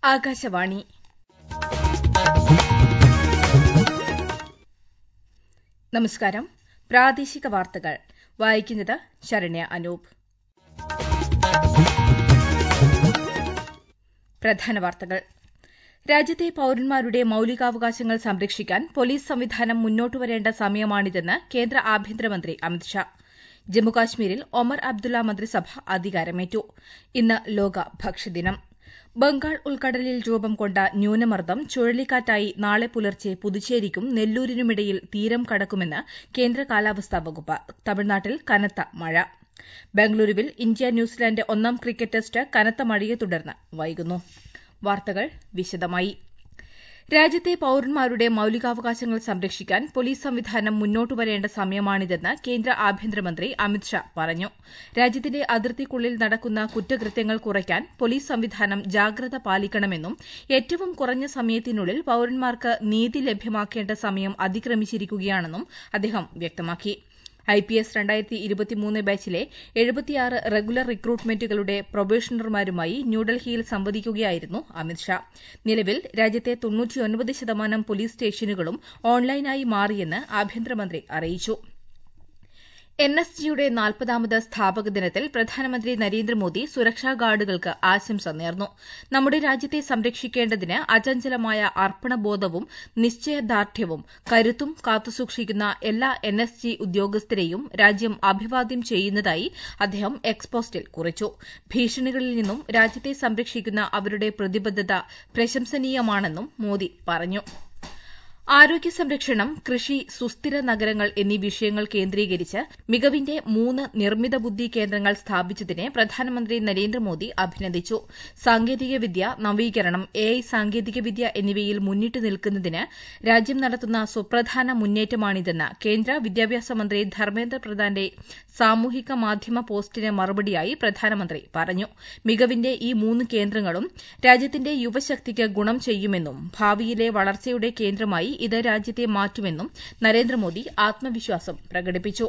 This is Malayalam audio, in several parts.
ആകാശവാണി നമസ്കാരം പ്രാദേശിക വാർത്തകൾ വായിക്കുന്നത് ശരണ്യ അനൂപ് പ്രധാന വാർത്തകൾ രാജ്യത്തെ പൌരന്മാരുടെ മൌലികാവകാശങ്ങൾ സംരക്ഷിക്കാൻ പോലീസ് സംവിധാനം മുന്നോട്ടുവരേണ്ട സമയമാണിതെന്ന് കേന്ദ്ര ആഭ്യന്തരമന്ത്രി അമിത്ഷാ ജമ്മുകാശ്മീരിൽ ഒമർ അബ്ദുള്ള മന്ത്രിസഭ അധികാരമേറ്റു ഇന്ന് ലോക ഭക്ഷ്യദിനം ബംഗാൾ ഉൾക്കടലിൽ രൂപം കൊണ്ട ന്യൂനമർദ്ദം ചുഴലിക്കാറ്റായി നാളെ പുലർച്ചെ പുതുച്ചേരിക്കും നെല്ലൂരിനുമിടയിൽ തീരം കടക്കുമെന്ന് കേന്ദ്ര കാലാവസ്ഥാ വകുപ്പ് തമിഴ്നാട്ടിൽ കനത്ത മഴ ബംഗളൂരുവിൽ ഇന്ത്യ ന്യൂസിലാന്റ് ഒന്നാം ക്രിക്കറ്റ് ടെസ്റ്റ് കനത്ത മഴയെ തുടർന്ന് വൈകുന്നു വാർത്തകൾ വിശദമായി രാജ്യത്തെ പൌരന്മാരുടെ മൌലികാവകാശങ്ങൾ സംരക്ഷിക്കാൻ പോലീസ് സംവിധാനം മുന്നോട്ടുവരേണ്ട സമയമാണിതെന്ന് കേന്ദ്ര ആഭ്യന്തരമന്ത്രി അമിത്ഷാ പറഞ്ഞു രാജ്യത്തിന്റെ അതിർത്തിക്കുള്ളിൽ നടക്കുന്ന കുറ്റകൃത്യങ്ങൾ കുറയ്ക്കാൻ പോലീസ് സംവിധാനം ജാഗ്രത പാലിക്കണമെന്നും ഏറ്റവും കുറഞ്ഞ സമയത്തിനുള്ളിൽ പൌരന്മാർക്ക് നീതി ലഭ്യമാക്കേണ്ട സമയം അതിക്രമിച്ചിരിക്കുകയാണെന്നും അദ്ദേഹം വ്യക്തമാക്കി ഐപിഎസ് രണ്ടായിരത്തി ഇരുപത്തിമൂന്ന് ബാച്ചിലെ എഴുപത്തിയാറ് റെഗുലർ റിക്രൂട്ട്മെന്റുകളുടെ പ്രൊബേഷണർമാരുമായി ന്യൂഡൽഹിയിൽ സംവദിക്കുകയായിരുന്നു അമിത്ഷാ നിലവിൽ രാജ്യത്തെ തൊണ്ണൂറ്റിയൊൻപത് ശതമാനം പോലീസ് സ്റ്റേഷനുകളും ഓൺലൈനായി മാറിയെന്ന് ആഭ്യന്തരമന്ത്രി അറിയിച്ചു എൻ എസ് ജിയുടെ നാൽപ്പതാമത് സ്ഥാപക ദിനത്തിൽ പ്രധാനമന്ത്രി നരേന്ദ്രമോദി സുരക്ഷാ ഗാർഡുകൾക്ക് ആശംസ നേർന്നു നമ്മുടെ രാജ്യത്തെ സംരക്ഷിക്കേണ്ടതിന് അചഞ്ചലമായ അർപ്പണബോധവും നിശ്ചയദാർഢ്യവും കരുത്തും കാത്തുസൂക്ഷിക്കുന്ന എല്ലാ എൻ എസ് ജി ഉദ്യോഗസ്ഥരെയും രാജ്യം അഭിവാദ്യം ചെയ്യുന്നതായി അദ്ദേഹം എക്സ്പോസ്റ്റിൽ കുറിച്ചു ഭീഷണികളിൽ നിന്നും രാജ്യത്തെ സംരക്ഷിക്കുന്ന അവരുടെ പ്രതിബദ്ധത പ്രശംസനീയമാണെന്നും മോദി പറഞ്ഞു ആരോഗ്യ സംരക്ഷണം കൃഷി സുസ്ഥിര നഗരങ്ങൾ എന്നീ വിഷയങ്ങൾ കേന്ദ്രീകരിച്ച് മികവിന്റെ മൂന്ന് നിർമ്മിത ബുദ്ധി കേന്ദ്രങ്ങൾ സ്ഥാപിച്ചതിനെ പ്രധാനമന്ത്രി നരേന്ദ്രമോദി അഭിനന്ദിച്ചു സാങ്കേതികവിദ്യ നവീകരണം എഐ സാങ്കേതികവിദ്യ എന്നിവയിൽ മുന്നിട്ട് നിൽക്കുന്നതിന് രാജ്യം നടത്തുന്ന സുപ്രധാന മുന്നേറ്റമാണിതെന്ന് കേന്ദ്ര വിദ്യാഭ്യാസ മന്ത്രി ധർമ്മേന്ദ്ര പ്രധാന്റെ സാമൂഹിക മാധ്യമ പോസ്റ്റിന് മറുപടിയായി പ്രധാനമന്ത്രി പറഞ്ഞു മികവിന്റെ ഈ മൂന്ന് കേന്ദ്രങ്ങളും രാജ്യത്തിന്റെ യുവശക്തിക്ക് ഗുണം ചെയ്യുമെന്നും ഭാവിയിലെ വളർച്ചയുടെ കേന്ദ്രമായി ഇത് രാജ്യത്തെ മാറ്റുമെന്നും നരേന്ദ്രമോദി ആത്മവിശ്വാസം പ്രകടിപ്പിച്ചു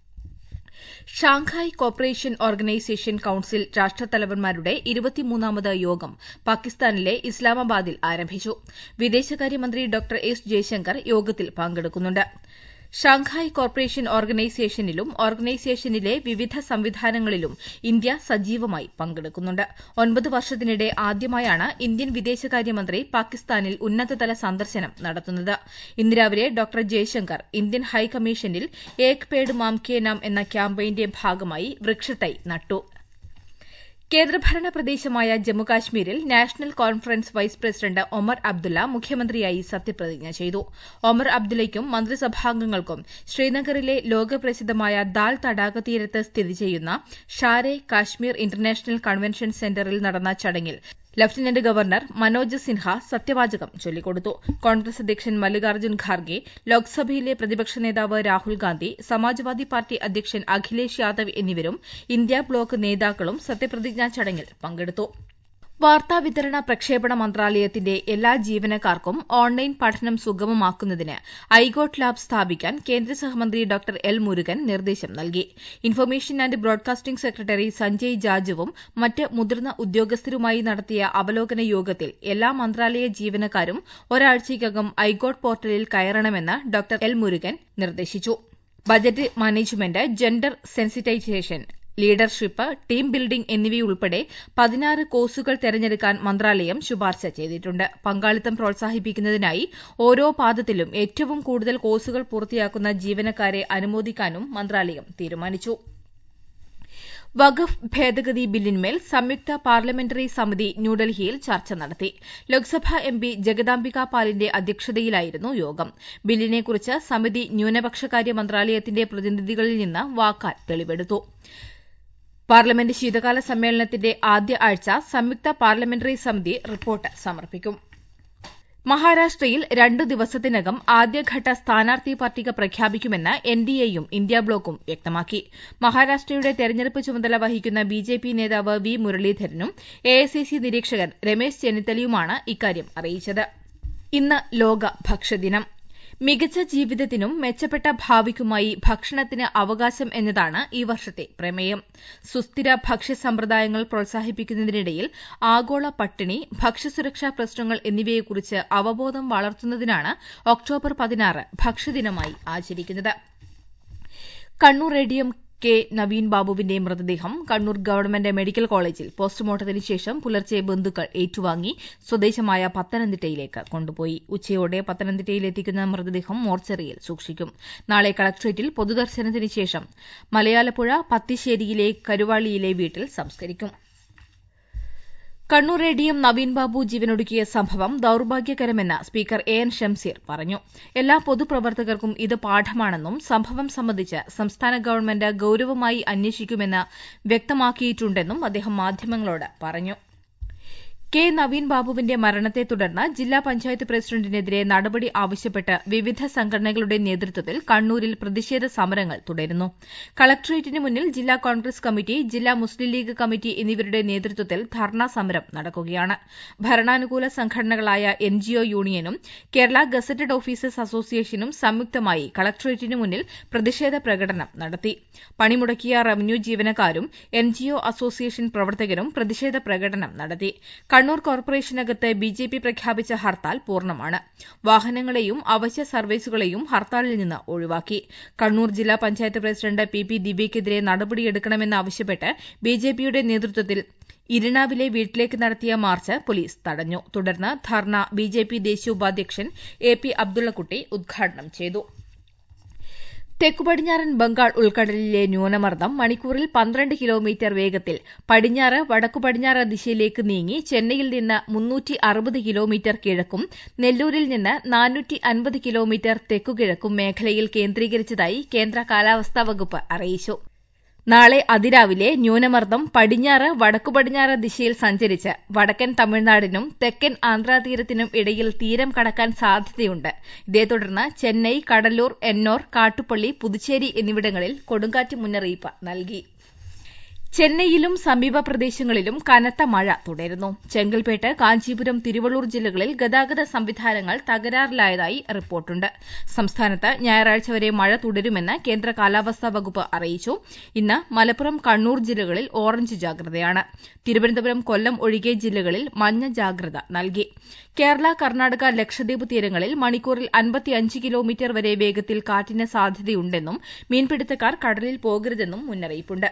ഷാങ്ഹായ് കോപ്പറേഷൻ ഓർഗനൈസേഷൻ കൌൺസിൽ രാഷ്ട്രത്തലവന്മാരുടെ ഇരുപത്തിമൂന്നാമത് യോഗം പാകിസ്ഥാനിലെ ഇസ്ലാമാബാദിൽ ആരംഭിച്ചു വിദേശകാര്യമന്ത്രി ഡോക്ടർ എസ് ജയശങ്കർ യോഗത്തിൽ പങ്കെടുക്കുന്നുണ്ട് ഷാങ്ഹായ് കോർപ്പറേഷൻ ഓർഗനൈസേഷനിലും ഓർഗനൈസേഷനിലെ വിവിധ സംവിധാനങ്ങളിലും ഇന്ത്യ സജീവമായി പങ്കെടുക്കുന്നുണ്ട് ഒൻപത് വർഷത്തിനിടെ ആദ്യമായാണ് ഇന്ത്യൻ വിദേശകാര്യമന്ത്രി പാകിസ്ഥാനിൽ ഉന്നതതല സന്ദർശനം നടത്തുന്നത് ഇന്ന് രാവിലെ ഡോക്ടർ ജയശങ്കർ ഇന്ത്യൻ ഹൈക്കമ്മീഷനിൽ ഏക് പേഡ് മാം കെ നാം എന്ന ക്യാമ്പയിന്റെ ഭാഗമായി വൃക്ഷത്തൈ നട്ടു കേന്ദ്രഭരണ പ്രദേശമായ ജമ്മുകാശ്മീരിൽ National Conference vice president Omar Abdullah മുഖ്യമന്ത്രിയായി സത്യപ്രതിജ്ഞ ചെയ്തു ഒമർ അബ്ദുള്ളയ്ക്കും മന്ത്രിസഭാംഗങ്ങൾക്കും ശ്രീനഗറിലെ ലോകപ്രസിദ്ധമായ ദാൽ തടാക തീരത്ത് സ്ഥിതി ചെയ്യുന്ന ഷാരെ കാശ്മീർ ഇന്റർനാഷണൽ കൺവെൻഷൻ സെന്ററിൽ നടന്ന ചടങ്ങിൽ ലഫ്റ്റനന്റ് ഗവർണർ മനോജ് സിൻഹ സത്യവാചകം ചൊല്ലിക്കൊടുത്തു കോൺഗ്രസ് അധ്യക്ഷൻ മല്ലികാർജ്ജുൻ ഖാർഗെ ലോക്സഭയിലെ പ്രതിപക്ഷ നേതാവ് രാഹുൽ ഗാന്ധി സമാജ്വാദി പാർട്ടി അധ്യക്ഷൻ അഖിലേഷ് യാദവ് എന്നിവരും ഇന്ത്യ ബ്ലോക്ക് നേതാക്കളും സത്യപ്രതിജ്ഞാ ചടങ്ങിൽ പങ്കെടുത്തു വാർത്താവിതരണ പ്രക്ഷേപണ മന്ത്രാലയത്തിന്റെ എല്ലാ ജീവനക്കാർക്കും ഓൺലൈൻ പഠനം സുഗമമാക്കുന്നതിന് ഐഗോട്ട് ലാബ് സ്ഥാപിക്കാൻ കേന്ദ്ര സഹമന്ത്രി ഡോക്ടർ എൽ മുരുകൻ നിർദ്ദേശം നൽകി information and broadcasting secretary Sanjay ജാജുവും മറ്റ് മുതിർന്ന ഉദ്യോഗസ്ഥരുമായി നടത്തിയ അവലോകന യോഗത്തിൽ എല്ലാ മന്ത്രാലയ ജീവനക്കാരും ഒരാഴ്ചയ്ക്കകം ഐഗോട്ട് പോർട്ടലിൽ കയറണമെന്ന് ഡോക്ടർ എൽ മുരുകൻ നിർദ്ദേശിച്ചു budget management gender sensitisation leadership team building എന്നിവയുൾപ്പെടെ പതിനാറ് കോഴ്സുകൾ തെരഞ്ഞെടുക്കാൻ മന്ത്രാലയം ശുപാർശ ചെയ്തിട്ടുണ്ട് പങ്കാളിത്തം പ്രോത്സാഹിപ്പിക്കുന്നതിനായി ഓരോ പാദത്തിലും ഏറ്റവും കൂടുതൽ കോഴ്സുകൾ പൂർത്തിയാക്കുന്ന ജീവനക്കാരെ അനുമോദിക്കാനും മന്ത്രാലയം തീരുമാനിച്ചു വഖഫ് ഭേദഗതി ബില്ലിന്മേൽ സംയുക്ത പാർലമെന്ററി സമിതി ന്യൂഡൽഹിയിൽ ചർച്ച നടത്തി ലോക്സഭാ എംപി ജഗദാംബിക പാലിന്റെ അധ്യക്ഷതയിലായിരുന്നു യോഗം ബില്ലിനെക്കുറിച്ച് സമിതി ന്യൂനപക്ഷകാര്യ മന്ത്രാലയത്തിന്റെ പ്രതിനിധികളിൽ നിന്ന് വാക്കാൽ തെളിവെടുത്തു പാർലമെന്റ് ശീതകാല സമ്മേളനത്തിന്റെ ആദ്യ ആഴ്ച സംയുക്ത പാർലമെന്ററി സമിതി റിപ്പോർട്ട് സമർപ്പിക്കും മഹാരാഷ്ട്രയിൽ രണ്ടു ദിവസത്തിനകം ആദ്യഘട്ട സ്ഥാനാർത്ഥി പട്ടിക പ്രഖ്യാപിക്കുമെന്ന് എൻഡിഎയും ഇന്ത്യ ബ്ലോക്കും വ്യക്തമാക്കി മഹാരാഷ്ട്രയുടെ തെരഞ്ഞെടുപ്പ് ചുമതല വഹിക്കുന്ന ബിജെപി നേതാവ് വി മുരളീധരനും എഐസിസി നിരീക്ഷകൻ രമേശ് ചെന്നിത്തലയുമാണ് ഇക്കാര്യം അറിയിച്ചത് ഇന്ന് ലോക ഭക്ഷ്യദിനം മികച്ച ജീവിതത്തിനും മെച്ചപ്പെട്ട ഭാവിക്കുമായി ഭക്ഷണത്തിന് അവകാശം എന്നതാണ് ഈ വർഷത്തെ പ്രമേയം സുസ്ഥിര ഭക്ഷ്യ സമ്പ്രദായങ്ങൾ പ്രോത്സാഹിപ്പിക്കുന്നതിനിടയിൽ ആഗോള പട്ടിണി ഭക്ഷ്യസുരക്ഷാ പ്രശ്നങ്ങൾ എന്നിവയെക്കുറിച്ച് അവബോധം വളർത്തുന്നതിനാണ് ഒക്ടോബർ പതിനാറ് ഭക്ഷ്യദിനമായി ആചരിക്കുന്നത് കണ്ണൂർ റേഡിയം കെ നവീൻ ബാബുവിന്റെ മൃതദേഹം കണ്ണൂർ ഗവൺമെന്റ് മെഡിക്കൽ കോളേജിൽ പോസ്റ്റ്മോർട്ടത്തിന് ശേഷം പുലർച്ചെ ബന്ധുക്കൾ ഏറ്റുവാങ്ങി സ്വദേശമായ പത്തനംതിട്ടയിലേക്ക് കൊണ്ടുപോയി ഉച്ചയോടെ പത്തനംതിട്ടയിലെത്തിക്കുന്ന മൃതദേഹം മോർച്ചറിയിൽ സൂക്ഷിക്കും നാളെ കളക്ട്രേറ്റിൽ പൊതുദർശനത്തിന് ശേഷം മലയാലപ്പുഴ പത്തിശ്ശേരിയിലെ കരുവാളിയിലെ വീട്ടിൽ സംസ്കരിക്കും കണ്ണൂർ റേഡിയം നവീൻ ബാബു ജീവനൊടുക്കിയ സംഭവം ദൌർഭാഗ്യകരമെന്ന് സ്പീക്കർ എ എൻ ഷംസീർ പറഞ്ഞു എല്ലാ പൊതുപ്രവർത്തകർക്കും ഇത് പാഠമാണെന്നും സംഭവം സംബന്ധിച്ച് സംസ്ഥാന ഗവൺമെന്റ് ഗൌരവമായി അന്വേഷിക്കുമെന്ന് വ്യക്തമാക്കിയിട്ടുണ്ടെന്നും അദ്ദേഹം മാധ്യമങ്ങളോട് പറഞ്ഞു കെ നവീൻ ബാബുവിന്റെ മരണത്തെ തുടർന്ന് ജില്ലാ പഞ്ചായത്ത് പ്രസിഡന്റിനെതിരെ നടപടി ആവശ്യപ്പെട്ട് വിവിധ സംഘടനകളുടെ നേതൃത്വത്തിൽ കണ്ണൂരിൽ പ്രതിഷേധ സമരങ്ങൾ തുടരുന്നു കളക്ടറേറ്റിന് മുന്നിൽ ജില്ലാ കോൺഗ്രസ് കമ്മിറ്റി ജില്ലാ മുസ്ലിം ലീഗ് കമ്മിറ്റി എന്നിവരുടെ നേതൃത്വത്തിൽ ധർണാ സമരം നടക്കുകയാണ് ഭരണാനുകൂല സംഘടനകളായ എൻജിഒ യൂണിയനും കേരള ഗസറ്റഡ് ഓഫീസേഴ്സ് അസോസിയേഷനും സംയുക്തമായി കളക്ടറേറ്റിന് മുന്നിൽ പ്രതിഷേധ പ്രകടനം നടത്തി പണിമുടക്കിയ റവന്യൂ ജീവനക്കാരും എൻജിഒ അസോസിയേഷൻ പ്രവർത്തകരും പ്രതിഷേധ പ്രകടനം നടത്തി കണ്ണൂർ കോർപ്പറേഷനകത്ത് ബിജെപി പ്രഖ്യാപിച്ച ഹർത്താൽ പൂർണ്ണമാണ് വാഹനങ്ങളെയും അവശ്യ സർവീസുകളെയും ഹർത്താലിൽ നിന്ന് ഒഴിവാക്കി കണ്ണൂർ ജില്ലാ പഞ്ചായത്ത് പ്രസിഡന്റ് പി പി ദിവ്യയ്ക്കെതിരെ നടപടിയെടുക്കണമെന്നാവശ്യപ്പെട്ട് ബിജെപിയുടെ നേതൃത്വത്തിൽ ഇരിണാവിലെ വീട്ടിലേക്ക് നടത്തിയ മാർച്ച് പോലീസ് തടഞ്ഞു തുടർന്ന് ധർണ ബിജെപി ദേശീയ ഉപാധ്യക്ഷൻ എ പി അബ്ദുള്ളക്കുട്ടി ഉദ്ഘാടനം ചെയ്തു തെക്കുപടിഞ്ഞാറൻ ബംഗാൾ ഉൾക്കടലിലെ ന്യൂനമർദ്ദം മണിക്കൂറിൽ പന്ത്രണ്ട് കിലോമീറ്റർ വേഗത്തിൽ പടിഞ്ഞാറ് വടക്കുപടിഞ്ഞാറ് ദിശയിലേക്ക് നീങ്ങി ചെന്നൈയിൽ നിന്ന് മുന്നൂറ്റി അറുപത് കിലോമീറ്റർ കിഴക്കും നെല്ലൂരിൽ നിന്ന് നാനൂറ്റി അൻപത് കിലോമീറ്റർ തെക്കുകിഴക്കും മേഖലയിൽ കേന്ദ്രീകരിച്ചതായി കേന്ദ്ര കാലാവസ്ഥാ വകുപ്പ് അറിയിച്ചു നാളെ അതിരാവിലെ ന്യൂനമർദ്ദം പടിഞ്ഞാറ് വടക്കുപടിഞ്ഞാറ് ദിശയിൽ സഞ്ചരിച്ച് വടക്കൻ തമിഴ്നാടിനും തെക്കൻ ആന്ധ്രാതീരത്തിനും ഇടയിൽ തീരം കടക്കാൻ സാധ്യതയുണ്ട് ഇതേ തുടർന്ന് ചെന്നൈ കടലൂർ എന്നോർ കാട്ടുപള്ളി പുതുച്ചേരി എന്നിവിടങ്ങളിൽ കൊടുങ്കാറ്റ് മുന്നറിയിപ്പ് നൽകി ചെന്നൈയിലും സമീപ പ്രദേശങ്ങളിലും കനത്ത മഴ തുടരുന്നു ചെങ്കൽപ്പേട്ട് കാഞ്ചീപുരം തിരുവള്ളൂർ ജില്ലകളിൽ ഗതാഗത സംവിധാനങ്ങൾ തകരാറിലായതായി റിപ്പോർട്ടുണ്ട് സംസ്ഥാനത്ത് ഞായറാഴ്ച വരെ മഴ തുടരുമെന്ന് കേന്ദ്ര കാലാവസ്ഥാ വകുപ്പ് അറിയിച്ചു ഇന്ന് മലപ്പുറം കണ്ണൂർ ജില്ലകളിൽ ഓറഞ്ച് ജാഗ്രതയാണ് തിരുവനന്തപുരം കൊല്ലം ഒഴികെ ജില്ലകളിൽ മഞ്ഞ ജാഗ്രത നൽകി കേരള കർണാടക ലക്ഷദ്വീപ് തീരങ്ങളിൽ മണിക്കൂറിൽ അൻപത്തിയഞ്ച് കിലോമീറ്റർ വരെ വേഗത്തിൽ കാറ്റിന് സാധ്യതയുണ്ടെന്നും മീൻപിടുത്തക്കാർ കടലിൽ പോകരുതെന്നും മുന്നറിയിപ്പുണ്ട്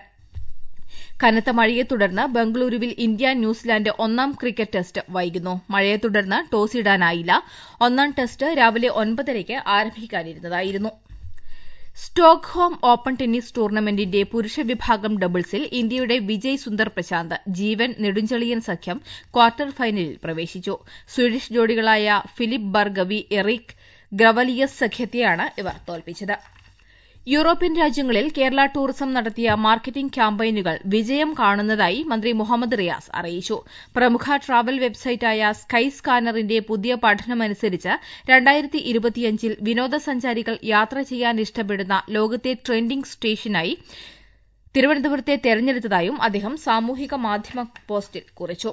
കനത്ത മഴയെ തുടർന്ന് ബംഗളൂരുവിൽ ഇന്ത്യ ന്യൂസിലാന്റ് ഒന്നാം ക്രിക്കറ്റ് ടെസ്റ്റ് വൈകുന്നു മഴയെ തുടർന്ന് ടോസ് ഇടാനായില്ല ഒന്നാം ടെസ്റ്റ് രാവിലെ ഒൻപതരയ്ക്ക് ആരംഭിക്കാനിരുന്നതായിരുന്നു സ്റ്റോക്ക്ഹോം ഓപ്പൺ ടെന്നീസ് ടൂർണമെന്റിന്റെ പുരുഷ വിഭാഗം ഡബിൾസിൽ ഇന്ത്യയുടെ വിജയ് സുന്ദർ പ്രശാന്ത് ജീവൻ നെടുഞ്ചെളിയൻ സഖ്യം ക്വാർട്ടർ ഫൈനലിൽ പ്രവേശിച്ചു സ്വീഡിഷ് ജോഡികളായ ഫിലിപ്പ് ബർഗവി എറിക് ഗ്രവലിയസ് സഖ്യത്തെയാണ് ഇവർ തോൽപ്പിച്ചത് യൂറോപ്യൻ രാജ്യങ്ങളിൽ കേരള ടൂറിസം നടത്തിയ മാർക്കറ്റിംഗ് ക്യാമ്പയിനുകൾ വിജയം കാണുന്നതായി മന്ത്രി മുഹമ്മദ് റിയാസ് അറിയിച്ചു പ്രമുഖ ട്രാവൽ വെബ്സൈറ്റായ സ്കൈ സ്കാനറിന്റെ പുതിയ പഠനമനുസരിച്ച് രണ്ടായിരത്തി ഇരുപത്തിയഞ്ചിൽ വിനോദസഞ്ചാരികൾ യാത്ര ചെയ്യാൻ ഇഷ്ടപ്പെടുന്ന ലോകത്തെ ട്രെൻഡിംഗ് സ്റ്റേഷനായി തിരുവനന്തപുരത്തെ തെരഞ്ഞെടുത്തതായും അദ്ദേഹം സാമൂഹിക മാധ്യമ പോസ്റ്റിൽ കുറിച്ചു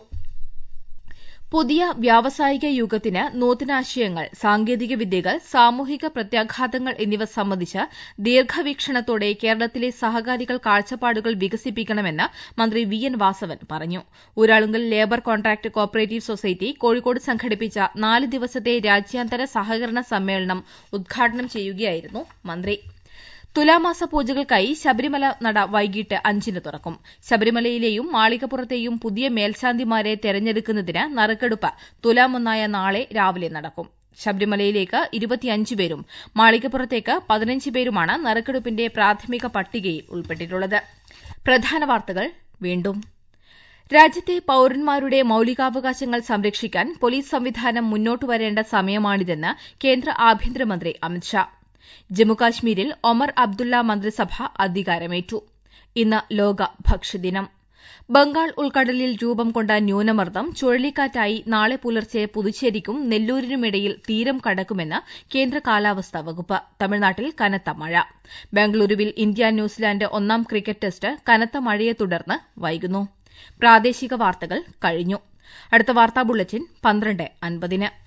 പുതിയ വ്യാവസായിക യുഗത്തിന് നൂതനാശയങ്ങൾ സാങ്കേതിക വിദ്യകൾ സാമൂഹിക പ്രത്യാഘാതങ്ങൾ എന്നിവ സംബന്ധിച്ച് ദീർഘവീക്ഷണത്തോടെ കേരളത്തിലെ സഹകാരികൾ കാഴ്ചപ്പാടുകൾ വികസിപ്പിക്കണമെന്ന് മന്ത്രി വി എൻ വാസവൻ പറഞ്ഞു Uralungal labour contract cooperative society Kozhikode സംഘടിപ്പിച്ച നാല് ദിവസത്തെ രാജ്യാന്തര സഹകരണ സമ്മേളനം ഉദ്ഘാടനം ചെയ്യുകയായിരുന്നു മന്ത്രി തുലാമാസ പൂജകൾക്കായി ശബരിമല നട വൈകിട്ട് അഞ്ചിന് തുറക്കും ശബരിമലയിലെയും മാളികപ്പുറത്തെയും പുതിയ മേൽശാന്തിമാരെ തെരഞ്ഞെടുക്കുന്നതിന് നറുക്കെടുപ്പ് തുലാമൊന്നായ നാളെ രാവിലെ നടക്കും ശബരിമലയിലേക്ക് ഇരുപത്തിയഞ്ച് പേരും മാളികപ്പുറത്തേക്ക് പതിനഞ്ച് പേരുമാണ് നറുക്കെടുപ്പിന്റെ പ്രാഥമിക പട്ടികയിൽ ഉൾപ്പെട്ടിട്ടുള്ളത് പ്രധാന വാർത്തകൾ വീണ്ടും രാജ്യത്തെ പൌരന്മാരുടെ മൌലികാവകാശങ്ങൾ സംരക്ഷിക്കാൻ പോലീസ് സംവിധാനം മുന്നോട്ട് വരേണ്ട സമയമാണിതെന്ന് കേന്ദ്ര ആഭ്യന്തരമന്ത്രി അമിത്ഷാ ജമ്മുകാശ്മീരിൽ ഒമർ അബ്ദുള്ള മന്ത്രിസഭ അധികാരമേറ്റു ഇന്ന് ലോക ഭക്ഷ്യദിനം ബംഗാൾ ഉൾക്കടലിൽ രൂപം കൊണ്ട ന്യൂനമർദ്ദം ചുഴലിക്കാറ്റായി നാളെ പുലർച്ചെ പുതുച്ചേരിക്കും നെല്ലൂരിനുമിടയിൽ തീരം കടക്കുമെന്ന് കേന്ദ്ര കാലാവസ്ഥാ വകുപ്പ് തമിഴ്നാട്ടിൽ കനത്ത മഴ ബംഗളൂരുവിൽ ഇന്ത്യ ന്യൂസിലാന്റ് ഒന്നാം ക്രിക്കറ്റ് ടെസ്റ്റ് കനത്ത മഴയെ തുടർന്ന് വൈകുന്നു പ്രാദേശിക വാർത്തകൾ കഴിഞ്ഞു അടുത്ത വാർത്താ ബുള്ളറ്റിൻ പന്ത്രണ്ട് അൻപതിന്